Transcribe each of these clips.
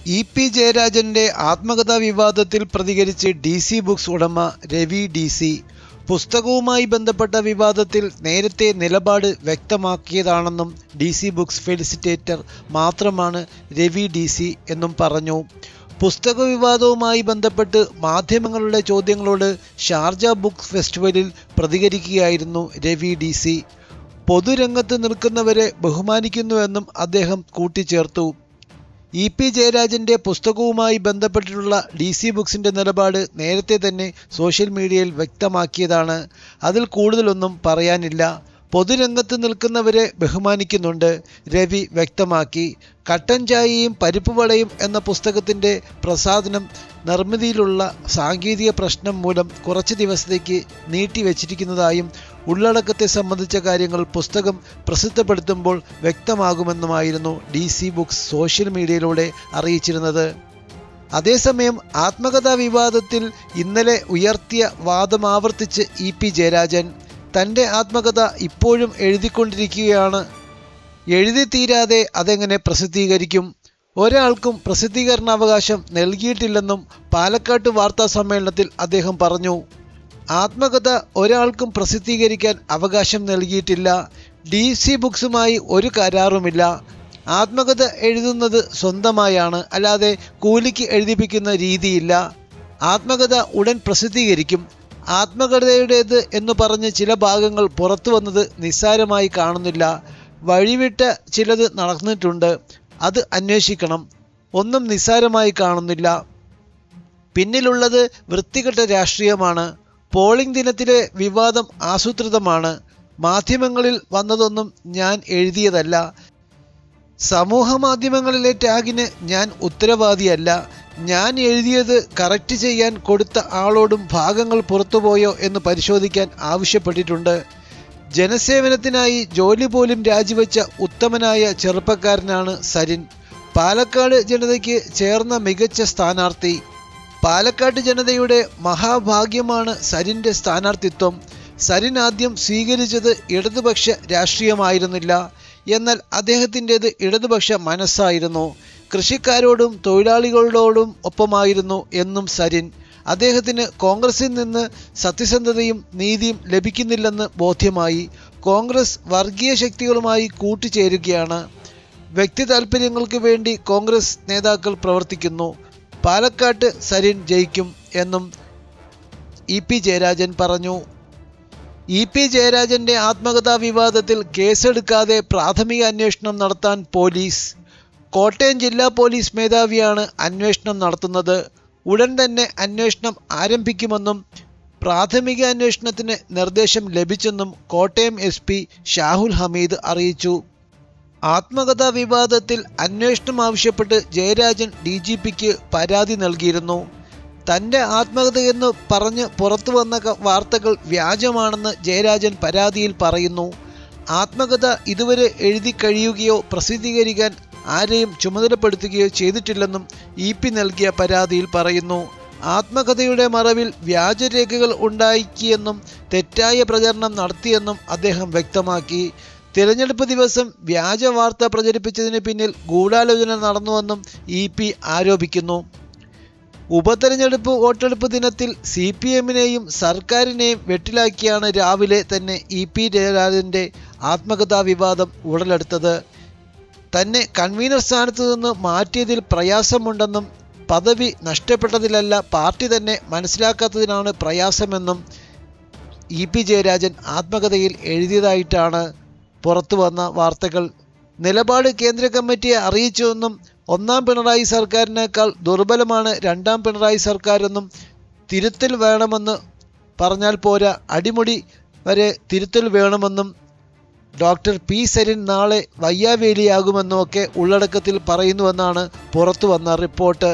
E P ജയരാജന്റെ ആത്മകഥാ വിവാദത്തിൽ പ്രതികരിച്ച് ഡി സി ബുക്സ് ഉടമ രവി ഡി സി പുസ്തകവുമായി ബന്ധപ്പെട്ട വിവാദത്തിൽ നേരത്തെ നിലപാട് വ്യക്തമാക്കിയതാണെന്നും ഡി സി ബുക്സ് ഫെലിസിറ്റേറ്റർ മാത്രമാണ് രവി ഡി സി എന്നും പറഞ്ഞു പുസ്തക വിവാദവുമായി ബന്ധപ്പെട്ട് മാധ്യമങ്ങളുടെ ചോദ്യങ്ങളോട് ഷാർജ ബുക്ക് ഫെസ്റ്റിവലിൽ പ്രതികരിക്കുകയായിരുന്നു രവി ഡി സി പൊതുരംഗത്ത് നിൽക്കുന്നവരെ ബഹുമാനിക്കുന്നുവെന്നും അദ്ദേഹം കൂട്ടിച്ചേർത്തു ഇ പി ജയരാജന്റെ പുസ്തകവുമായി ബന്ധപ്പെട്ടിട്ടുള്ള ഡി സി ബുക്സിന്റെ നിലപാട് നേരത്തെ തന്നെ സോഷ്യൽ മീഡിയയിൽ വ്യക്തമാക്കിയതാണ് അതിൽ കൂടുതലൊന്നും പറയാനില്ല പൊതുരംഗത്ത് നിൽക്കുന്നവരെ ബഹുമാനിക്കുന്നുണ്ട് രവി വ്യക്തമാക്കി കട്ടൻ ചായയും പരിപ്പുവടയും എന്ന പുസ്തകത്തിന്റെ പ്രസാധനം നിർമ്മിതിയിലുള്ള സാങ്കേതിക പ്രശ്നം മൂലം കുറച്ച് ദിവസത്തേക്ക് നീട്ടിവച്ചിരിക്കുന്നതായും ഉള്ളടക്കത്തെ സംബന്ധിച്ച കാര്യങ്ങൾ പുസ്തകം പ്രസിദ്ധപ്പെടുത്തുമ്പോൾ വ്യക്തമാകുമെന്നുമായിരുന്നു ഡി സി ബുക്സ് സോഷ്യൽ മീഡിയയിലൂടെ അറിയിച്ചിരുന്നത് അതേസമയം ആത്മകഥാ വിവാദത്തിൽ ഇന്നലെ ഉയർത്തിയ വാദം ആവർത്തിച്ച് ഇ പി ജയരാജൻ തൻ്റെ ആത്മകഥ ഇപ്പോഴും എഴുതിക്കൊണ്ടിരിക്കുകയാണ് എഴുതി തീരാതെ അതെങ്ങനെ പ്രസിദ്ധീകരിക്കും ഒരാൾക്കും പ്രസിദ്ധീകരണാവകാശം നൽകിയിട്ടില്ലെന്നും പാലക്കാട്ട് വാർത്താ സമ്മേളനത്തിൽ അദ്ദേഹം പറഞ്ഞു ആത്മകഥ ഒരാൾക്കും പ്രസിദ്ധീകരിക്കാൻ അവകാശം നൽകിയിട്ടില്ല ഡി സി ബുക്സുമായി ഒരു കരാറുമില്ല ആത്മകഥ എഴുതുന്നത് സ്വന്തമായാണ് അല്ലാതെ കൂലിക്ക് എഴുതിപ്പിക്കുന്ന രീതിയില്ല ആത്മകഥ ഉടൻ പ്രസിദ്ധീകരിക്കും ആത്മകഥയുടേത് എന്ന് പറഞ്ഞ് ചില ഭാഗങ്ങൾ പുറത്തു വന്നത് നിസ്സാരമായി കാണുന്നില്ല വഴിവിട്ട ചിലത് നടന്നിട്ടുണ്ട് അത് അന്വേഷിക്കണം ഒന്നും നിസ്സാരമായി കാണുന്നില്ല പിന്നിലുള്ളത് വൃത്തികെട്ട രാഷ്ട്രീയമാണ് പോളിംഗ് ദിനത്തിലെ വിവാദം ആസൂത്രിതമാണ് മാധ്യമങ്ങളിൽ വന്നതൊന്നും ഞാൻ എഴുതിയതല്ല സമൂഹ മാധ്യമങ്ങളിലെ ടാഗിന് ഞാൻ ഉത്തരവാദിയല്ല ഞാൻ എഴുതിയത് കറക്റ്റ് ചെയ്യാൻ കൊടുത്ത ആളോടും ഭാഗങ്ങൾ പുറത്തുപോയോ എന്ന് പരിശോധിക്കാൻ ആവശ്യപ്പെട്ടിട്ടുണ്ട് ജനസേവനത്തിനായി ജോലി പോലും രാജിവെച്ച ഉത്തമനായ ചെറുപ്പക്കാരനാണ് സരിൻ പാലക്കാട് ജനതയ്ക്ക് ചേർന്ന മികച്ച സ്ഥാനാർത്ഥി പാലക്കാട് ജനതയുടെ മഹാഭാഗ്യമാണ് സരിൻ്റെ സ്ഥാനാർത്ഥിത്വം സരിൻ ആദ്യം സ്വീകരിച്ചത് ഇടതുപക്ഷ രാഷ്ട്രീയമായിരുന്നില്ല എന്നാൽ അദ്ദേഹത്തിൻ്റെത് ഇടതുപക്ഷ മനസ്സായിരുന്നു കൃഷിക്കാരോടും തൊഴിലാളികളോടും ഒപ്പമായിരുന്നു എന്നും സരിൻ അദ്ദേഹത്തിന് കോൺഗ്രസിൽ നിന്ന് സത്യസന്ധതയും നീതിയും ലഭിക്കുന്നില്ലെന്ന് ബോധ്യമായി കോൺഗ്രസ് വർഗീയ ശക്തികളുമായി കൂട്ടുചേരുകയാണ് വ്യക്തി താൽപ്പര്യങ്ങൾക്ക് വേണ്ടി കോൺഗ്രസ് നേതാക്കൾ പ്രവർത്തിക്കുന്നു പാലക്കാട്ട് സരിൻ ജയിക്കും എന്നും ഇ പി ജയരാജൻ പറഞ്ഞു ഇ പി ജയരാജന്റെ ആത്മകഥാ വിവാദത്തിൽ കേസെടുക്കാതെ പ്രാഥമിക അന്വേഷണം നടത്താൻ പോലീസ് കോട്ടയം ജില്ലാ പോലീസ് മേധാവിയാണ് അന്വേഷണം നടത്തുന്നത് ഉടൻ തന്നെ അന്വേഷണം ആരംഭിക്കുമെന്നും പ്രാഥമിക അന്വേഷണത്തിന് നിർദ്ദേശം ലഭിച്ചെന്നും കോട്ടയം എസ് പി ഷാഹുൽ ഹമീദ് അറിയിച്ചു ആത്മകഥാ വിവാദത്തിൽ അന്വേഷണം ആവശ്യപ്പെട്ട് ജയരാജൻ ഡി ജി പിക്ക് പരാതി നൽകിയിരുന്നു തൻ്റെ ആത്മകഥയെന്ന് പറഞ്ഞ് പുറത്തു വന്ന ക- വാർത്തകൾ വ്യാജമാണെന്ന് ജയരാജൻ പരാതിയിൽ പറയുന്നു ആത്മകഥ ഇതുവരെ എഴുതി കഴിയുകയോ പ്രസിദ്ധീകരിക്കാൻ ആരെയും ചുമതലപ്പെടുത്തുകയോ ചെയ്തിട്ടില്ലെന്നും ഇ പി നൽകിയ പരാതിയിൽ പറയുന്നു ആത്മകഥയുടെ മറവിൽ വ്യാജരേഖകൾ ഉണ്ടാക്കിയെന്നും തെറ്റായ പ്രചരണം നടത്തിയെന്നും അദ്ദേഹം വ്യക്തമാക്കി തിരഞ്ഞെടുപ്പ് ദിവസം വ്യാജ വാർത്ത പ്രചരിപ്പിച്ചതിന് പിന്നിൽ ഗൂഢാലോചന നടന്നുവെന്നും ഇ പി ആരോപിക്കുന്നു ഉപതെരഞ്ഞെടുപ്പ് വോട്ടെടുപ്പ് ദിനത്തിൽ സി പി എമ്മിനെയും സർക്കാരിനെയും വെട്ടിലാക്കിയാണ് രാവിലെ തന്നെ ഇ പി ജയരാജന്റെ ആത്മകഥാ വിവാദം ഉടലെടുത്തത് തന്നെ കൺവീനർ സ്ഥാനത്ത് നിന്ന് മാറ്റിയതിൽ പ്രയാസമുണ്ടെന്നും പദവി നഷ്ടപ്പെട്ടതിലല്ല പാർട്ടി തന്നെ മനസ്സിലാക്കാത്തതിനാണ് പ്രയാസമെന്നും ഇ പി ജയരാജൻ ആത്മകഥയിൽ എഴുതിയതായിട്ടാണ് പുറത്തു വന്ന വാർത്തകൾ നിലപാട് കേന്ദ്ര കമ്മിറ്റിയെ അറിയിച്ചുവെന്നും ഒന്നാം പിണറായി സർക്കാരിനേക്കാൾ ദുർബലമാണ് രണ്ടാം പിണറായി സർക്കാരെന്നും തിരുത്തൽ വേണമെന്ന് പറഞ്ഞാൽ പോരാ അടിമുടി വരെ തിരുത്തൽ വേണമെന്നും ഡോക്ടർ പി സരിൻ നാളെ വയ്യാവേലിയാകുമെന്നും ഒക്കെ ഉള്ളടക്കത്തിൽ പറയുന്നുവെന്നാണ് പുറത്തു വന്ന റിപ്പോർട്ട്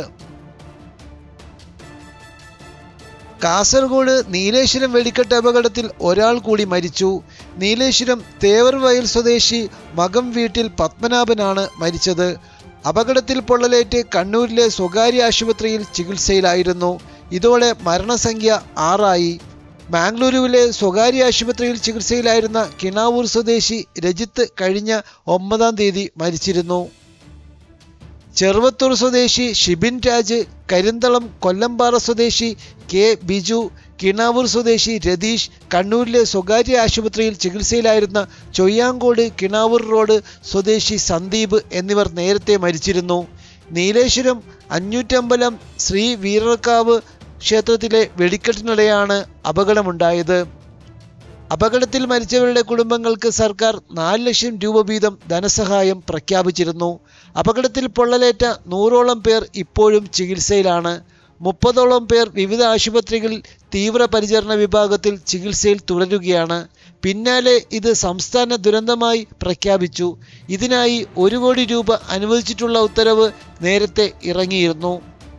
കാസർഗോഡ് നീലേശ്വരം വെടിക്കെട്ട് അപകടത്തിൽ ഒരാൾ കൂടി മരിച്ചു നീലേശ്വരം തേവർവയൽ സ്വദേശി മകം വീട്ടിൽ പത്മനാഭനാണ് മരിച്ചത് അപകടത്തിൽ പൊള്ളലേറ്റ് കണ്ണൂരിലെ സ്വകാര്യ ആശുപത്രിയിൽ ചികിത്സയിലായിരുന്നു ഇതോടെ മരണസംഖ്യ ആറായി ബാംഗ്ലൂരുവിലെ സ്വകാര്യ ആശുപത്രിയിൽ ചികിത്സയിലായിരുന്ന കിണാവൂർ സ്വദേശി രജിത്ത് കഴിഞ്ഞ ഒമ്പതാം തീയതി മരിച്ചിരുന്നു ചെറുവത്തൂർ സ്വദേശി ഷിബിൻ രാജ് കരിന്തളം കൊല്ലമ്പാറ സ്വദേശി കെ ബിജു കിണാവൂർ സ്വദേശി രതീഷ് കണ്ണൂരിലെ സ്വകാര്യ ആശുപത്രിയിൽ ചികിത്സയിലായിരുന്ന ചൊയ്യാങ്കോട് കിണാവൂർ റോഡ് സ്വദേശി സന്ദീപ് എന്നിവർ നേരത്തെ മരിച്ചിരുന്നു നീലേശ്വരം അഞ്ഞൂറ്റമ്പലം ശ്രീ വീരർക്കാവ് ക്ഷേത്രത്തിലെ വെടിക്കെട്ടിനിടെയാണ് അപകടമുണ്ടായത് അപകടത്തിൽ മരിച്ചവരുടെ കുടുംബങ്ങൾക്ക് സർക്കാർ നാല് ലക്ഷം രൂപ വീതം ധനസഹായം പ്രഖ്യാപിച്ചിരുന്നു അപകടത്തിൽ പൊള്ളലേറ്റ നൂറോളം പേർ ഇപ്പോഴും ചികിത്സയിലാണ് മുപ്പതോളം പേർ വിവിധ ആശുപത്രികളിൽ തീവ്രപരിചരണ വിഭാഗത്തിൽ ചികിത്സയിൽ തുടരുകയാണ് പിന്നാലെ ഇത് സംസ്ഥാന ദുരന്തമായി പ്രഖ്യാപിച്ചു ഇതിനായി ഒരു കോടി രൂപ അനുവദിച്ചിട്ടുള്ള ഉത്തരവ് നേരത്തെ ഇറങ്ങിയിരുന്നു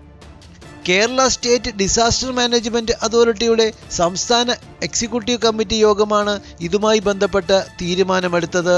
കേരള സ്റ്റേറ്റ് ഡിസാസ്റ്റർ മാനേജ്മെന്റ് അതോറിറ്റിയുടെ സംസ്ഥാന എക്സിക്യൂട്ടീവ് കമ്മിറ്റി യോഗമാണ് ഇതുമായി ബന്ധപ്പെട്ട തീരുമാനമെടുത്തത്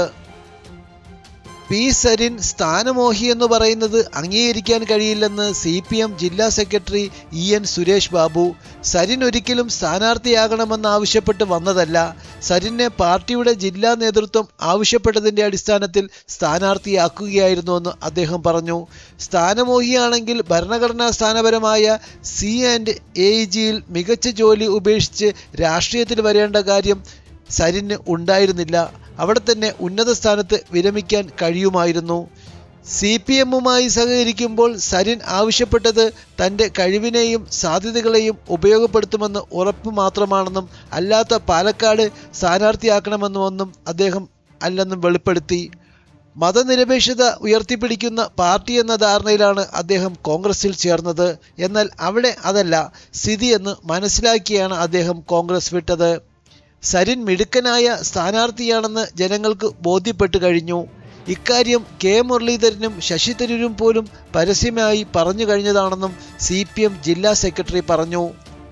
പി സരിൻ സ്ഥാനമോഹി എന്ന് പറയുന്നത് അംഗീകരിക്കാൻ കഴിയില്ലെന്ന് സി പി എം ജില്ലാ secretary E N Suresh Babu Sarin ഒരിക്കലും സ്ഥാനാർത്ഥിയാകണമെന്ന് ആവശ്യപ്പെട്ട് വന്നതല്ല സരിനെ പാർട്ടിയുടെ ജില്ലാ നേതൃത്വം ആവശ്യപ്പെട്ടതിന്റെ അടിസ്ഥാനത്തിൽ സ്ഥാനാർത്ഥിയാക്കുകയായിരുന്നുവെന്ന് അദ്ദേഹം പറഞ്ഞു സ്ഥാനമോഹിയാണെങ്കിൽ ഭരണഘടനാ സ്ഥാനപരമായ സി ആൻഡ് എ ജിയിൽ മികച്ച ജോലി ഉപേക്ഷിച്ച് രാഷ്ട്രീയത്തിൽ വരേണ്ട കാര്യം സരിന് ഉണ്ടായിരുന്നില്ല അവിടെ തന്നെ ഉന്നത സ്ഥാനത്ത് വിരമിക്കാൻ കഴിയുമായിരുന്നു സി പി എമ്മുമായി സഹകരിക്കുമ്പോൾ സരിൻ ആവശ്യപ്പെട്ടത് തൻ്റെ കഴിവിനെയും സാധ്യതകളെയും ഉപയോഗപ്പെടുത്തുമെന്ന് ഉറപ്പ് മാത്രമാണെന്നും അല്ലാത്ത പാലക്കാട് സ്ഥാനാർത്ഥിയാക്കണമെന്നുമൊന്നും അദ്ദേഹം അല്ലെന്നും വെളിപ്പെടുത്തി മതനിരപേക്ഷത ഉയർത്തിപ്പിടിക്കുന്ന പാർട്ടി എന്ന ധാരണയിലാണ് അദ്ദേഹം കോൺഗ്രസിൽ ചേർന്നത് എന്നാൽ അവിടെ അതല്ല സ്ഥിതി എന്ന് മനസ്സിലാക്കിയാണ് അദ്ദേഹം കോൺഗ്രസ് വിട്ടത് സരിൻ മിടുക്കനായ സ്ഥാനാർത്ഥിയാണെന്ന് ജനങ്ങൾക്ക് ബോധ്യപ്പെട്ടു കഴിഞ്ഞു ഇക്കാര്യം കെ മുരളീധരനും ശശി തരൂരും പോലും പരസ്യമായി പറഞ്ഞു കഴിഞ്ഞതാണെന്നും സി പി എം ജില്ലാ സെക്രട്ടറി പറഞ്ഞു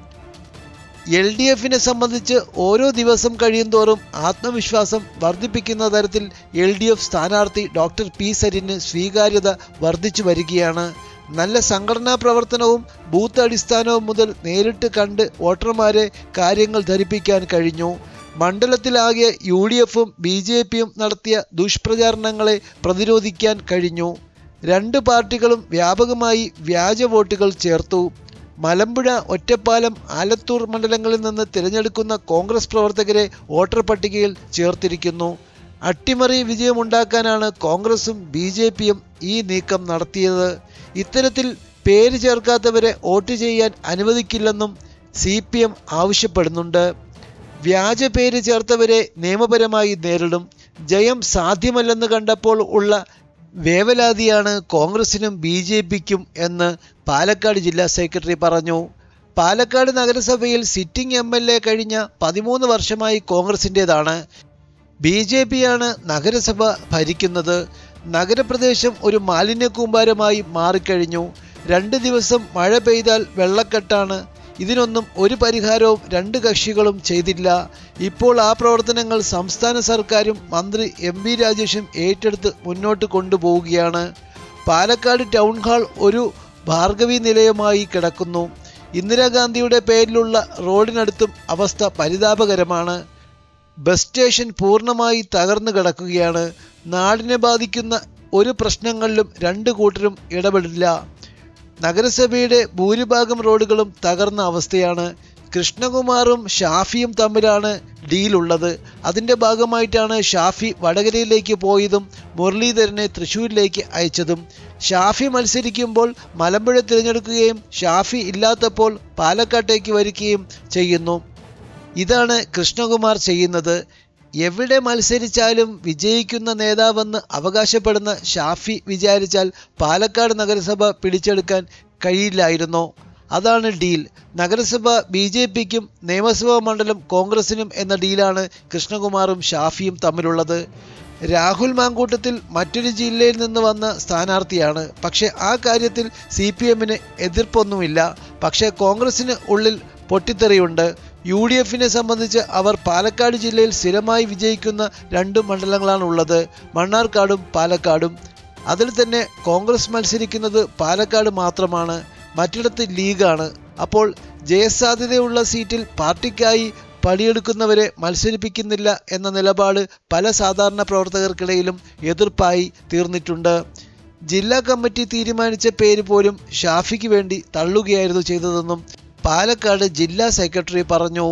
എൽ ഡി എഫിനെ സംബന്ധിച്ച് ഓരോ ദിവസം കഴിയുന്തോറും ആത്മവിശ്വാസം വർദ്ധിപ്പിക്കുന്ന തരത്തിൽ എൽ ഡി എഫ് സ്ഥാനാർത്ഥി ഡോക്ടർ പി സരിന് സ്വീകാര്യത വർദ്ധിച്ചു വരികയാണ് നല്ല സംഘടനാ പ്രവർത്തനവും ബൂത്ത് അടിസ്ഥാനവും മുതൽ നേരിട്ട് കണ്ട് വോട്ടർമാരെ കാര്യങ്ങൾ ധരിപ്പിക്കാൻ കഴിഞ്ഞു മണ്ഡലത്തിലാകെ യു ഡി എഫും ബി ജെ പിയും നടത്തിയ ദുഷ്പ്രചാരണങ്ങളെ പ്രതിരോധിക്കാൻ കഴിഞ്ഞു രണ്ട് പാർട്ടികളും വ്യാപകമായി വ്യാജ വോട്ടുകൾ ചേർത്തു മലമ്പുഴ ഒറ്റപ്പാലം ആലത്തൂർ മണ്ഡലങ്ങളിൽ നിന്ന് തിരഞ്ഞെടുക്കുന്ന കോൺഗ്രസ് പ്രവർത്തകരെ വോട്ടർ പട്ടികയിൽ ചേർത്തിരിക്കുന്നു അട്ടിമറി വിജയമുണ്ടാക്കാനാണ് കോൺഗ്രസും ബി ജെ പിയും ഈ നീക്കം നടത്തിയത് ഇത്തരത്തിൽ പേര് ചേർക്കാത്തവരെ വോട്ട് ചെയ്യാൻ അനുവദിക്കില്ലെന്നും സി പി എം ആവശ്യപ്പെടുന്നുണ്ട് വ്യാജ പേര് ചേർത്തവരെ നിയമപരമായി നേരിടും ജയം സാധ്യമല്ലെന്ന് കണ്ടപ്പോൾ ഉള്ള വേവലാതിയാണ് കോൺഗ്രസിനും ബി ജെ പിക്കും എന്ന് പാലക്കാട് ജില്ലാ സെക്രട്ടറി പറഞ്ഞു പാലക്കാട് നഗരസഭയിൽ സിറ്റിംഗ് എം എൽ എ കഴിഞ്ഞ പതിമൂന്ന് വർഷമായി കോൺഗ്രസിൻ്റെതാണ് ബി ജെ പിയാണ് നഗരസഭ ഭരിക്കുന്നത് നഗരപ്രദേശം ഒരു മാലിന്യ കൂമ്പാരമായി മാറിക്കഴിഞ്ഞു രണ്ട് ദിവസം മഴ പെയ്താൽ വെള്ളക്കെട്ടാണ് ഇതിനൊന്നും ഒരു പരിഹാരവും രണ്ട് കക്ഷികളും ചെയ്തില്ല ഇപ്പോൾ ആ പ്രവർത്തനങ്ങൾ സംസ്ഥാന സർക്കാരും മന്ത്രി എം വി രാജേഷും ഏറ്റെടുത്ത് മുന്നോട്ട് കൊണ്ടുപോവുകയാണ് പാലക്കാട് ടൗൺ ഹാൾ ഒരു ഭാർഗവി നിലയമായി കിടക്കുന്നു ഇന്ദിരാഗാന്ധിയുടെ പേരിലുള്ള റോഡിനടുത്തും അവസ്ഥ പരിതാപകരമാണ് ബസ് സ്റ്റേഷൻ പൂർണ്ണമായി തകർന്നു കിടക്കുകയാണ് നാടിനെ ബാധിക്കുന്ന ഒരു പ്രശ്നങ്ങളിലും രണ്ട് കൂട്ടരും ഇടപെടില്ല നഗരസഭയുടെ ഭൂരിഭാഗം റോഡുകളും തകർന്ന അവസ്ഥയാണ് കൃഷ്ണകുമാറും ഷാഫിയും തമ്മിലാണ് ഡീലുള്ളത് അതിൻ്റെ ഭാഗമായിട്ടാണ് ഷാഫി വടകരയിലേക്ക് പോയതും മുരളീധരനെ തൃശ്ശൂരിലേക്ക് അയച്ചതും ഷാഫി മത്സരിക്കുമ്പോൾ മലമ്പുഴ തിരഞ്ഞെടുക്കുകയും ഷാഫി ഇല്ലാത്തപ്പോൾ പാലക്കാട്ടേക്ക് വരികയും ചെയ്യുന്നു ഇതാണ് കൃഷ്ണകുമാർ ചെയ്യുന്നത് എവിടെ മത്സരിച്ചാലും വിജയിക്കുന്ന നേതാവെന്ന് അവകാശപ്പെടുന്ന ഷാഫി വിചാരിച്ചാൽ പാലക്കാട് നഗരസഭ പിടിച്ചെടുക്കാൻ കഴിയില്ലായിരുന്നോ അതാണ് ഡീൽ നഗരസഭ ബി ജെ പിക്കും നിയമസഭാ മണ്ഡലം കോൺഗ്രസിനും എന്ന ഡീലാണ് കൃഷ്ണകുമാറും ഷാഫിയും തമ്മിലുള്ളത് രാഹുൽ മാങ്കൂട്ടത്തിൽ മറ്റൊരു ജില്ലയിൽ നിന്ന് വന്ന സ്ഥാനാർത്ഥിയാണ് പക്ഷേ ആ കാര്യത്തിൽ സി പി എമ്മിന് എതിർപ്പൊന്നുമില്ല പക്ഷേ കോൺഗ്രസിന് ഉള്ളിൽ പൊട്ടിത്തെറിയുണ്ട് യു ഡി എഫിനെ സംബന്ധിച്ച് അവർ പാലക്കാട് ജില്ലയിൽ സ്ഥിരമായി വിജയിക്കുന്ന രണ്ട് മണ്ഡലങ്ങളാണ് ഉള്ളത് മണ്ണാർക്കാടും പാലക്കാടും അതിൽ തന്നെ കോൺഗ്രസ് മത്സരിക്കുന്നത് പാലക്കാട് മാത്രമാണ് മറ്റിടത്ത് ലീഗാണ് അപ്പോൾ ജയസാധ്യതയുള്ള സീറ്റിൽ പാർട്ടിക്കായി പണിയെടുക്കുന്നവരെ മത്സരിപ്പിക്കുന്നില്ല എന്ന നിലപാട് പല സാധാരണ പ്രവർത്തകർക്കിടയിലും എതിർപ്പായി തീർന്നിട്ടുണ്ട് ജില്ലാ കമ്മിറ്റി തീരുമാനിച്ച പേര് പോലും ഷാഫിക്ക് വേണ്ടി തള്ളുകയായിരുന്നു ചെയ്തതെന്നും പാലക്കാട് ജില്ലാ സെക്രട്ടറി പറഞ്ഞു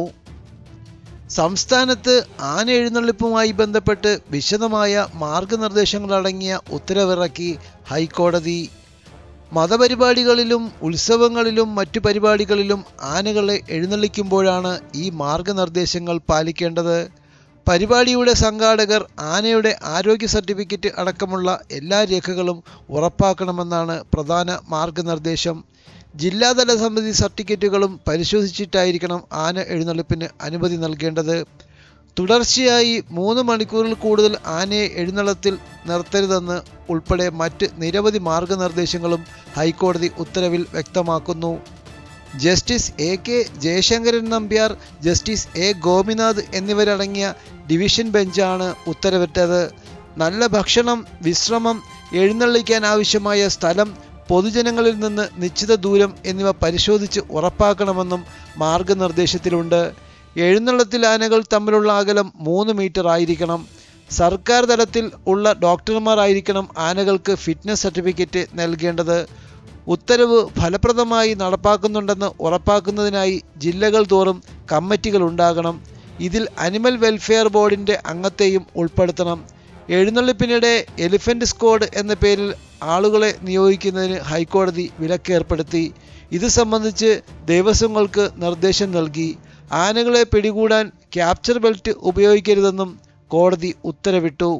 സംസ്ഥാനത്ത് ആന എഴുന്നള്ളിപ്പുമായി ബന്ധപ്പെട്ട് വിശദമായ മാർഗനിർദ്ദേശങ്ങളടങ്ങിയ ഉത്തരവിറക്കി ഹൈക്കോടതി മതപരിപാടികളിലും ഉത്സവങ്ങളിലും മറ്റു പരിപാടികളിലും ആനകളെ എഴുന്നള്ളിക്കുമ്പോഴാണ് ഈ മാർഗനിർദ്ദേശങ്ങൾ പാലിക്കേണ്ടത് പരിപാടിയുടെ സംഘാടകർ ആനയുടെ ആരോഗ്യ സർട്ടിഫിക്കറ്റ് അടക്കമുള്ള എല്ലാ രേഖകളും ഉറപ്പാക്കണമെന്നാണ് പ്രധാന മാർഗനിർദ്ദേശം ജില്ലാതല സമിതി സർട്ടിഫിക്കറ്റുകളും പരിശോധിച്ചിട്ടായിരിക്കണം ആന എഴുന്നള്ളിപ്പിന് അനുമതി നൽകേണ്ടത് തുടർച്ചയായി മൂന്ന് മണിക്കൂറിൽ കൂടുതൽ ആനയെ എഴുന്നള്ളത്തിൽ നിർത്തരുതെന്ന് ഉൾപ്പെടെ മറ്റ് നിരവധി മാർഗനിർദ്ദേശങ്ങളും ഹൈക്കോടതി ഉത്തരവിൽ വ്യക്തമാക്കുന്നു justice A K Jayasankaran Nambiar justice A Gopinath എന്നിവരടങ്ങിയ ഡിവിഷൻ ബെഞ്ചാണ് ഉത്തരവിട്ടത് നല്ല ഭക്ഷണം വിശ്രമം എഴുന്നള്ളിക്കാൻ ആവശ്യമായ സ്ഥലം പൊതുജനങ്ങളിൽ നിന്ന് നിശ്ചിത ദൂരം എന്നിവ പരിശോധിച്ച് ഉറപ്പാക്കണമെന്നും മാർഗനിർദ്ദേശത്തിലുണ്ട് എഴുന്നള്ളത്തിൽ ആനകൾ തമ്മിലുള്ള അകലം മൂന്ന് മീറ്റർ ആയിരിക്കണം സർക്കാർ തലത്തിൽ ഉള്ള ഡോക്ടർമാരായിരിക്കണം ആനകൾക്ക് ഫിറ്റ്നസ് സർട്ടിഫിക്കറ്റ് നൽകേണ്ടത് ഉത്തരവ് ഫലപ്രദമായി നടപ്പാക്കുന്നുണ്ടെന്ന് ഉറപ്പാക്കുന്നതിനായി ജില്ലകൾ തോറും കമ്മിറ്റികൾ ഉണ്ടാകണം ഇതിൽ അനിമൽ വെൽഫെയർ ബോർഡിൻ്റെ അംഗത്തെയും ഉൾപ്പെടുത്തണം എഴുന്നള്ളിപ്പിനിടെ എലിഫന്റ് സ്ക്വാഡ് എന്ന പേരിൽ ആളുകളെ നിയോഗിക്കുന്നതിന് ഹൈക്കോടതി വിലക്കേർപ്പെടുത്തി ഇത് സംബന്ധിച്ച് ദേവസ്വങ്ങൾക്ക് നിർദ്ദേശം നൽകി ആനകളെ പിടികൂടാൻ ക്യാപ്ചർ ബെൽറ്റ് ഉപയോഗിക്കരുതെന്നും കോടതി ഉത്തരവിട്ടു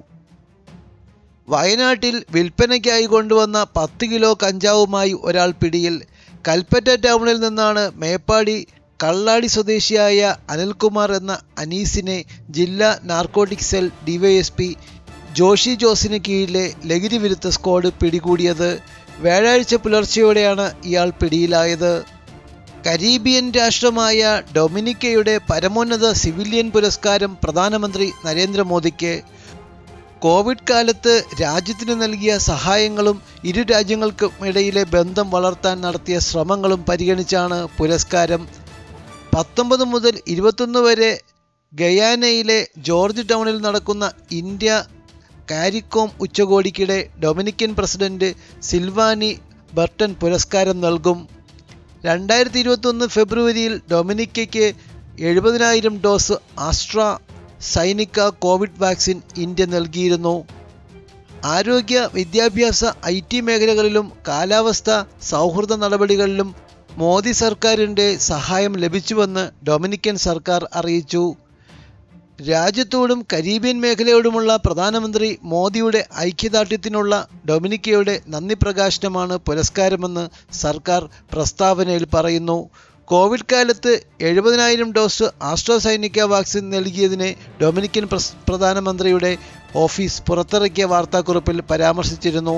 വയനാട്ടിൽ വിൽപ്പനയ്ക്കായി കൊണ്ടുവന്ന പത്ത് കിലോ കഞ്ചാവുമായി ഒരാൾ പിടിയിൽ കൽപ്പറ്റ ടൗണിൽ നിന്നാണ് മേപ്പാടി കള്ളാടി സ്വദേശിയായ അനിൽകുമാർ എന്ന അനീസിനെ ജില്ലാ നാർക്കോട്ടിക് സെൽ ഡിവൈഎസ്പി ജോഷി ജോസിന് കീഴിലെ ലഹരി വിരുദ്ധ സ്ക്വാഡ് പിടികൂടിയത് വ്യാഴാഴ്ച പുലർച്ചെയോടെയാണ് ഇയാൾ പിടിയിലായത് കരീബിയൻ രാഷ്ട്രമായ ഡൊമിനിക്കയുടെ പരമോന്നത സിവിലിയൻ പുരസ്കാരം പ്രധാനമന്ത്രി നരേന്ദ്രമോദിക്ക് കോവിഡ് കാലത്ത് രാജ്യത്തിന് നൽകിയ സഹായങ്ങളും ഇരു രാജ്യങ്ങൾക്കും ഇടയിലെ ബന്ധം വളർത്താൻ നടത്തിയ ശ്രമങ്ങളും പരിഗണിച്ചാണ് പുരസ്കാരം പത്തൊമ്പത് മുതൽ ഇരുപത്തൊന്ന് വരെ ഗയാനയിലെ ജോർജ് ടൗണിൽ നടക്കുന്ന ഇന്ത്യ കാരിക്കോം ഉച്ചകോടിക്കിടെ ഡൊമിനിക്കൻ പ്രസിഡന്റ് സിൽവാനി ബർട്ടൺ പുരസ്കാരം നൽകും രണ്ടായിരത്തി ഇരുപത്തൊന്ന് ഫെബ്രുവരിയിൽ ഡൊമിനിക്കയ്ക്ക് എഴുപതിനായിരം ഡോസ് ആസ്ട്ര സൈനിക കോവിഡ് വാക്സിൻ ഇന്ത്യ നൽകിയിരുന്നു ആരോഗ്യ വിദ്യാഭ്യാസ ഐ ടി മേഖലകളിലും കാലാവസ്ഥ സൗഹൃദ നടപടികളിലും മോദി സർക്കാരിൻ്റെ സഹായം ലഭിച്ചുവെന്ന് ഡൊമിനിക്കൻ സർക്കാർ അറിയിച്ചു രാജ്യത്തോടും കരീബിയൻ മേഖലയോടുമുള്ള പ്രധാനമന്ത്രി മോദിയുടെ ഐക്യദാർഢ്യത്തിനുള്ള ഡൊമിനിക്കയുടെ നന്ദി പ്രകാശനമാണ് പുരസ്കാരമെന്ന് സർക്കാർ പ്രസ്താവനയിൽ പറയുന്നു കോവിഡ് കാലത്ത് എഴുപതിനായിരം ഡോസ് ആസ്ട്രോസൈനിക വാക്സിൻ നൽകിയതിനെ ഡൊമിനിക്കൻ പ്രസ് പ്രധാനമന്ത്രിയുടെ ഓഫീസ് പുറത്തിറക്കിയ വാർത്താക്കുറിപ്പിൽ പരാമർശിച്ചിരുന്നു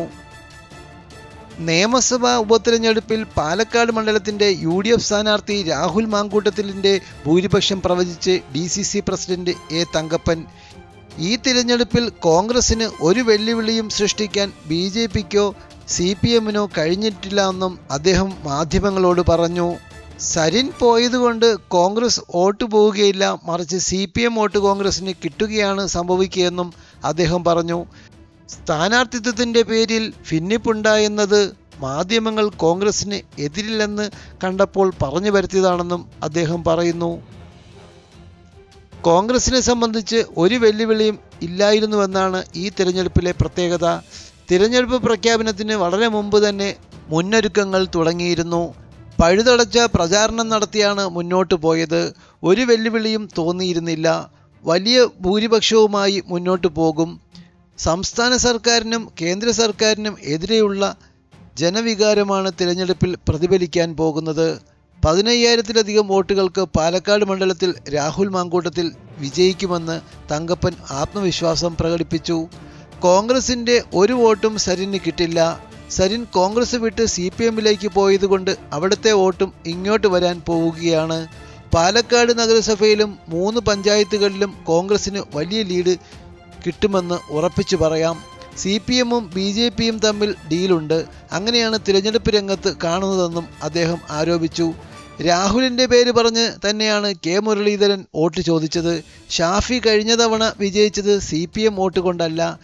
നിയമസഭാ ഉപതെരഞ്ഞെടുപ്പിൽ പാലക്കാട് മണ്ഡലത്തിന്റെ യു ഡി എഫ് സ്ഥാനാർത്ഥി രാഹുൽ മാങ്കൂട്ടത്തിലിന്റെ ഭൂരിപക്ഷം പ്രവചിച്ച് D C C president A Thankappan ഈ തിരഞ്ഞെടുപ്പിൽ കോൺഗ്രസിന് ഒരു വെല്ലുവിളിയും സൃഷ്ടിക്കാൻ ബി ജെ പിക്കോ സി പി എമ്മിനോ കഴിഞ്ഞിട്ടില്ല എന്നും അദ്ദേഹം മാധ്യമങ്ങളോട് പറഞ്ഞു സരിൻ പോയതുകൊണ്ട് കോൺഗ്രസ് വോട്ട് പോവുകയില്ല മറിച്ച് സി പി എം വോട്ട് കോൺഗ്രസിന് കിട്ടുകയാണ് സംഭവിക്കുകയെന്നും അദ്ദേഹം പറഞ്ഞു സ്ഥാനാർത്ഥിത്വത്തിൻ്റെ പേരിൽ ഭിന്നിപ്പുണ്ടായെന്നത് മാധ്യമങ്ങൾ കോൺഗ്രസിന് എതിരില്ലെന്ന് കണ്ടപ്പോൾ പറഞ്ഞു വരുത്തിയതാണെന്നും അദ്ദേഹം പറയുന്നു കോൺഗ്രസിനെ സംബന്ധിച്ച് ഒരു വെല്ലുവിളിയും ഇല്ലായിരുന്നുവെന്നാണ് ഈ തിരഞ്ഞെടുപ്പിലെ പ്രത്യേകത തിരഞ്ഞെടുപ്പ് പ്രഖ്യാപനത്തിന് വളരെ മുമ്പ് തന്നെ മുന്നൊരുക്കങ്ങൾ തുടങ്ങിയിരുന്നു പഴുതടച്ച പ്രചാരണം നടത്തിയാണ് മുന്നോട്ട് പോയത് ഒരു വെല്ലുവിളിയും തോന്നിയിരുന്നില്ല വലിയ ഭൂരിപക്ഷവുമായി മുന്നോട്ട് പോകും സംസ്ഥാന സർക്കാരിനും കേന്ദ്ര സർക്കാരിനും എതിരെയുള്ള ജനവികാരമാണ് തിരഞ്ഞെടുപ്പിൽ പ്രതിഫലിക്കാൻ പോകുന്നത് പതിനയ്യായിരത്തിലധികം വോട്ടുകൾക്ക് പാലക്കാട് മണ്ഡലത്തിൽ രാഹുൽ മാങ്കൂട്ടത്തിൽ വിജയിക്കുമെന്ന് തങ്കപ്പൻ ആത്മവിശ്വാസം പ്രകടിപ്പിച്ചു കോൺഗ്രസിന്റെ ഒരു വോട്ടും സരിന് കിട്ടില്ല സരിൻ കോൺഗ്രസ് വിട്ട് സി പി എമ്മിലേക്ക് പോയതുകൊണ്ട് അവിടുത്തെ വോട്ടും ഇങ്ങോട്ട് വരാൻ പോവുകയാണ് പാലക്കാട് നഗരസഭയിലും മൂന്ന് പഞ്ചായത്തുകളിലും കോൺഗ്രസിന് വലിയ ലീഡ് കിട്ടുമെന്ന് ഉറപ്പിച്ചു പറയാം സി പി എമ്മും ബി ജെ പിയും തമ്മിൽ ഡീലുണ്ട് അങ്ങനെയാണ് തിരഞ്ഞെടുപ്പ് രംഗത്ത് കാണുന്നതെന്നും അദ്ദേഹം ആരോപിച്ചു രാഹുലിന്റെ പേര് പറഞ്ഞ് തന്നെയാണ് കെ മുരളീധരൻ വോട്ട് ചോദിച്ചത് ഷാഫി കഴിഞ്ഞ തവണ വിജയിച്ചത് സി പി എം വോട്ട് കൊണ്ടല്ല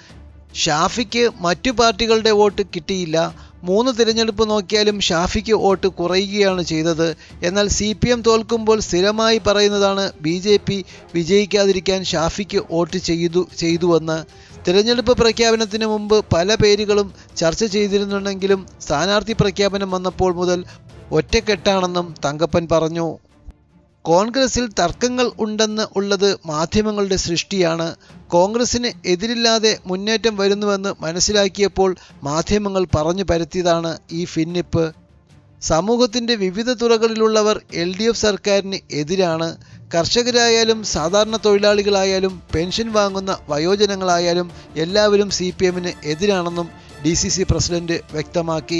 ഷാഫിക്ക് മറ്റു പാർട്ടികളുടെ വോട്ട് കിട്ടിയില്ല മൂന്ന് തിരഞ്ഞെടുപ്പ് നോക്കിയാലും ഷാഫിക്ക് വോട്ട് കുറയുകയാണ് ചെയ്തത് എന്നാൽ സി പി എം തോൽക്കുമ്പോൾ സ്ഥിരമായി പറയുന്നതാണ് ബി ജെ പി വിജയിക്കാതിരിക്കാൻ ഷാഫിക്ക് വോട്ട് ചെയ്തു ചെയ്തുവെന്ന് തിരഞ്ഞെടുപ്പ് പ്രഖ്യാപനത്തിന് മുമ്പ് പല പേരുകളും ചർച്ച ചെയ്തിരുന്നുണ്ടെങ്കിലും സ്ഥാനാർത്ഥി പ്രഖ്യാപനം വന്നപ്പോൾ മുതൽ ഒറ്റക്കെട്ടാണെന്നും തങ്കപ്പൻ പറഞ്ഞു കോൺഗ്രസിൽ തർക്കങ്ങൾ ഉണ്ടെന്ന് ഉള്ളത് മാധ്യമങ്ങളുടെ സൃഷ്ടിയാണ് കോൺഗ്രസിന് എതിരില്ലാതെ മുന്നേറ്റം വരുന്നുവെന്ന് മനസ്സിലാക്കിയപ്പോൾ മാധ്യമങ്ങൾ പറഞ്ഞു പരത്തിയതാണ് ഈ ഭിന്നിപ്പ് സമൂഹത്തിൻ്റെ വിവിധ തുറകളിലുള്ളവർ എൽ ഡി എഫ് സർക്കാരിന് എതിരാണ് കർഷകരായാലും സാധാരണ തൊഴിലാളികളായാലും പെൻഷൻ വാങ്ങുന്ന വയോജനങ്ങളായാലും എല്ലാവരും സി പി എമ്മിന് എതിരാണെന്നും ഡി സി സി പ്രസിഡന്റ് വ്യക്തമാക്കി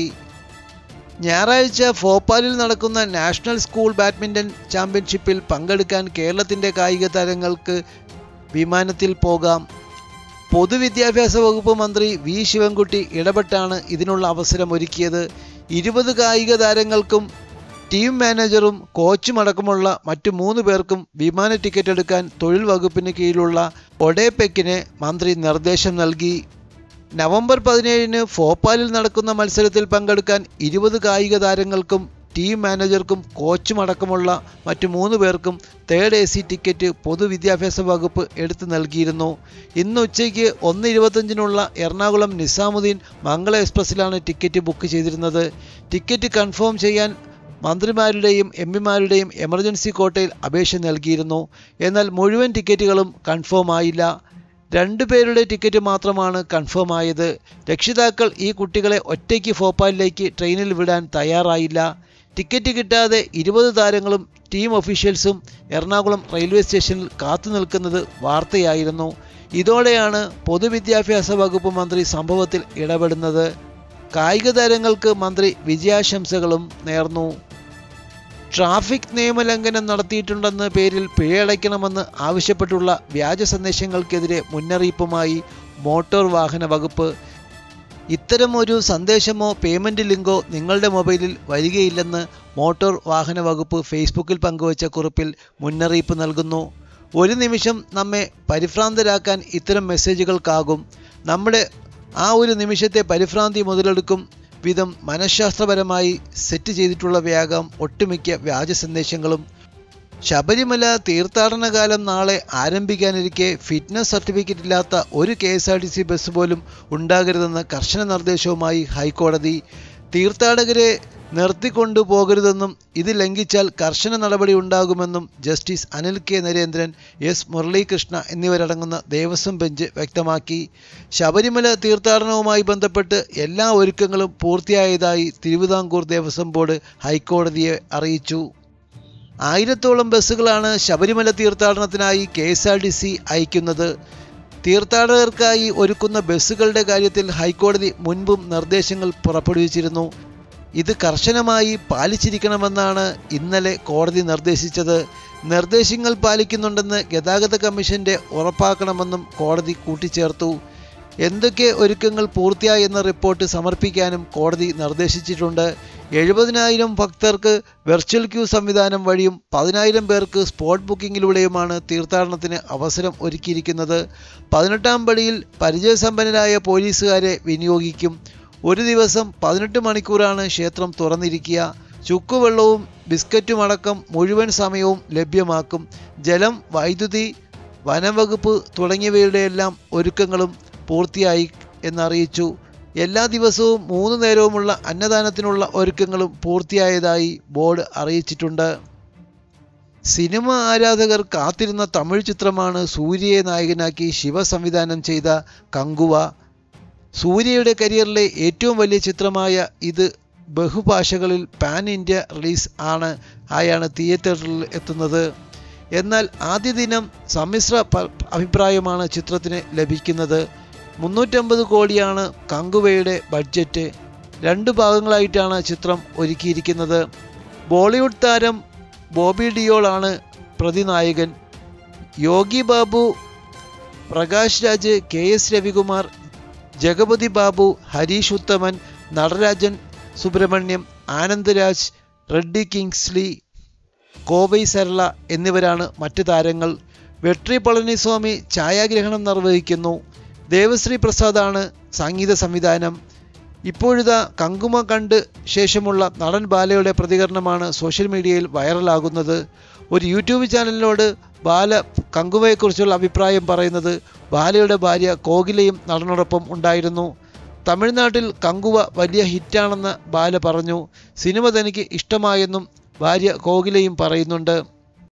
ഞായറാഴ്ച ഭോപ്പാലിൽ നടക്കുന്ന നാഷണൽ സ്കൂൾ ബാഡ്മിൻ്റൺ ചാമ്പ്യൻഷിപ്പിൽ പങ്കെടുക്കാൻ കേരളത്തിൻ്റെ കായിക താരങ്ങൾക്ക് വിമാനത്തിൽ പോകാം പൊതുവിദ്യാഭ്യാസ വകുപ്പ് മന്ത്രി വി ശിവൻകുട്ടി ഇടപെട്ടാണ് ഇതിനുള്ള അവസരം ഒരുക്കിയത് ഇരുപത് കായിക താരങ്ങൾക്കും ടീം മാനേജറും കോച്ചും അടക്കമുള്ള മറ്റു മൂന്ന് പേർക്കും വിമാന ടിക്കറ്റ് എടുക്കാൻ തൊഴിൽ വകുപ്പിന് കീഴിലുള്ള ഒഡേപെക്കിന് മന്ത്രി നിർദ്ദേശം നൽകി നവംബർ പതിനേഴിന് ഭോപ്പാലിൽ നടക്കുന്ന മത്സരത്തിൽ പങ്കെടുക്കാൻ ഇരുപത് കായിക താരങ്ങൾക്കും ടീം മാനേജർക്കും കോച്ചും അടക്കമുള്ള മറ്റു മൂന്ന് പേർക്കും തേർഡ് എ സി ടിക്കറ്റ് പൊതുവിദ്യാഭ്യാസ വകുപ്പ് എടുത്തു നൽകിയിരുന്നു ഇന്ന് ഉച്ചയ്ക്ക് ഒന്ന് ഇരുപത്തഞ്ചിനുള്ള എറണാകുളം നിസാമുദ്ദീൻ മംഗള എക്സ്പ്രസ്സിലാണ് ടിക്കറ്റ് ബുക്ക് ചെയ്തിരുന്നത് ടിക്കറ്റ് കൺഫേം ചെയ്യാൻ മന്ത്രിമാരുടെയും എം പിമാരുടെയും എമർജൻസി കോട്ടയിൽ അപേക്ഷ നൽകിയിരുന്നു എന്നാൽ മുഴുവൻ ടിക്കറ്റുകളും കൺഫേം ആയില്ല രണ്ടു പേരുടെ ടിക്കറ്റ് മാത്രമാണ് കൺഫേം ആയത് രക്ഷിതാക്കൾ ഈ കുട്ടികളെ ഒറ്റയ്ക്ക് ഭോപ്പാലിലേക്ക് ട്രെയിനിൽ വിടാൻ തയ്യാറായില്ല ടിക്കറ്റ് കിട്ടാതെ ഇരുപത് താരങ്ങളും ടീം ഒഫീഷ്യൽസും എറണാകുളം റെയിൽവേ സ്റ്റേഷനിൽ കാത്തു നിൽക്കുന്നത് വാർത്തയായിരുന്നു ഇതോടെയാണ് പൊതുവിദ്യാഭ്യാസ വകുപ്പ് മന്ത്രി സംഭവത്തിൽ ഇടപെടുന്നത് കായിക താരങ്ങൾക്ക് മന്ത്രി വിജയാശംസകളും നേർന്നു ട്രാഫിക് നിയമലംഘനം നടത്തിയിട്ടുണ്ടെന്ന പേരിൽ പിഴയടയ്ക്കണമെന്ന് ആവശ്യപ്പെട്ടുള്ള വ്യാജ സന്ദേശങ്ങൾക്കെതിരെ മുന്നറിയിപ്പുമായി മോട്ടോർ വാഹന വകുപ്പ് ഇത്തരം ഒരു സന്ദേശമോ പേയ്മെൻറ്റ് ലിങ്കോ നിങ്ങളുടെ മൊബൈലിൽ വരികയില്ലെന്ന് മോട്ടോർ വാഹന വകുപ്പ് ഫേസ്ബുക്കിൽ പങ്കുവച്ച കുറിപ്പിൽ മുന്നറിയിപ്പ് നൽകുന്നു ഒരു നിമിഷം നമ്മെ പരിഭ്രാന്തരാക്കാൻ ഇത്തരം മെസ്സേജുകൾക്കാകും നമ്മുടെ ആ ഒരു നിമിഷത്തെ പരിഭ്രാന്തി മുതലെടുക്കും വിധം മനഃശാസ്ത്രപരമായി സെറ്റ് ചെയ്തിട്ടുള്ളവയാകാം ഒട്ടുമിക്ക വ്യാജ സന്ദേശങ്ങളും ശബരിമല തീർത്ഥാടന കാലം നാളെ ആരംഭിക്കാനിരിക്കെ ഫിറ്റ്നസ് സർട്ടിഫിക്കറ്റ് ഇല്ലാത്ത ഒരു K S R T C bus പോലും ഉണ്ടാകരുതെന്ന കർശന നിർദ്ദേശവുമായി ഹൈക്കോടതി തീർത്ഥാടകരെ നിർത്തിക്കൊണ്ടു പോകരുതെന്നും ഇത് ലംഘിച്ചാൽ കർശന നടപടി ഉണ്ടാകുമെന്നും justice Anil K Narendran S Muralikrishna എന്നിവരടങ്ങുന്ന ദേവസ്വം ബെഞ്ച് വ്യക്തമാക്കി ശബരിമല തീർത്ഥാടനവുമായി ബന്ധപ്പെട്ട് എല്ലാ ഒരുക്കങ്ങളും പൂർത്തിയായതായി തിരുവിതാംകൂർ ദേവസ്വം ബോർഡ് ഹൈക്കോടതിയെ അറിയിച്ചു ആയിരത്തോളം ബസ്സുകളാണ് ശബരിമല തീർത്ഥാടനത്തിനായി K S R T C അയക്കുന്നത് തീർത്ഥാടകർക്കായി ഒരുക്കുന്ന ബസ്സുകളുടെ കാര്യത്തിൽ ഹൈക്കോടതി മുൻപും നിർദ്ദേശങ്ങൾ പുറപ്പെടുവിച്ചിരുന്നു ഇത് കർശനമായി പാലിച്ചിരിക്കണമെന്നാണ് ഇന്നലെ കോടതി നിർദ്ദേശിച്ചത് നിർദ്ദേശങ്ങൾ പാലിക്കുന്നുണ്ടെന്ന് ഗതാഗത കമ്മീഷന്റെ ഉറപ്പാക്കണമെന്നും കോടതി കൂട്ടിച്ചേർത്തു എന്തൊക്കെ ഒരുക്കങ്ങൾ പൂർത്തിയായെന്ന റിപ്പോർട്ട് സമർപ്പിക്കാനും കോടതി നിർദ്ദേശിച്ചിട്ടുണ്ട് എഴുപതിനായിരം ഭക്തർക്ക് വെർച്വൽ ക്യൂ സംവിധാനം വഴിയും പതിനായിരം പേർക്ക് സ്പോട്ട് ബുക്കിങ്ങിലൂടെയുമാണ് തീർത്ഥാടനത്തിന് അവസരം ഒരുക്കിയിരിക്കുന്നത് പതിനെട്ടാം പടിയിൽ പരിചയസമ്പന്നരായ പോലീസുകാരെ വിനിയോഗിക്കും ഒരു ദിവസം പതിനെട്ട് മണിക്കൂറാണ് ക്ഷേത്രം തുറന്നിരിക്കുക ചുക്കുവെള്ളവും ബിസ്ക്കറ്റുമടക്കം മുഴുവൻ സമയവും ലഭ്യമാക്കും ജലം വൈദ്യുതി വനംവകുപ്പ് തുടങ്ങിയവയുടെയെല്ലാം ഒരുക്കങ്ങളും പൂർത്തിയായി എന്നറിയിച്ചു എല്ലാ ദിവസവും മൂന്ന് നേരവുമുള്ള അന്നദാനത്തിനുള്ള ഒരുക്കങ്ങളും പൂർത്തിയായതായി ബോർഡ് അറിയിച്ചിട്ടുണ്ട് സിനിമ ആരാധകർ കാത്തിരുന്ന തമിഴ് ചിത്രമാണ് സൂര്യയെ നായകനാക്കി ശിവ സംവിധാനം ചെയ്ത കങ്കുവ സൂര്യയുടെ കരിയറിലെ ഏറ്റവും വലിയ ചിത്രമായ ഇത് ബഹുഭാഷകളിൽ പാൻ ഇന്ത്യ റിലീസ് ആണ് ആയാണ് തിയേറ്ററിൽ എത്തുന്നത് എന്നാൽ ആദ്യ ദിനം സമ്മിശ്ര പ- അഭിപ്രായമാണ് ചിത്രത്തിന് ലഭിക്കുന്നത് മുന്നൂറ്റമ്പത് കോടിയാണ് കങ്കുവയുടെ ബഡ്ജറ്റ് രണ്ട് ഭാഗങ്ങളായിട്ടാണ് ചിത്രം ഒരുക്കിയിരിക്കുന്നത് ബോളിവുഡ് താരം ബോബി ഡിയോളാണ് പ്രതിനായകൻ Yogi Babu Prakash Raj K S Ravikumar Jagapathi Babu Harish Uthaman Natarajan Subramaniam Anandaraj Reddy Kingsley Kovai Sarala എന്നിവരാണ് മറ്റ് താരങ്ങൾ വെട്രി പളനിസ്വാമി ഛായാഗ്രഹണം നിർവഹിക്കുന്നു ദേവശ്രീ പ്രസാദാണ് സംഗീത സംവിധാനം ഇപ്പോഴിതാ കങ്കുമ കണ്ട് ശേഷമുള്ള നടൻ ബാലയുടെ പ്രതികരണമാണ് സോഷ്യൽ മീഡിയയിൽ വൈറലാകുന്നത് ഒരു യൂട്യൂബ് ചാനലിനോട് ബാല കങ്കുമയെക്കുറിച്ചുള്ള അഭിപ്രായം പറയുന്നത് ബാലയുടെ ഭാര്യ കോകിലയും നടനോടൊപ്പം ഉണ്ടായിരുന്നു തമിഴ്നാട്ടിൽ കങ്കുവ വലിയ ഹിറ്റാണെന്ന് ബാല പറഞ്ഞു സിനിമ തനിക്ക് ഇഷ്ടമായെന്നും ഭാര്യ കോകിലയും പറയുന്നുണ്ട്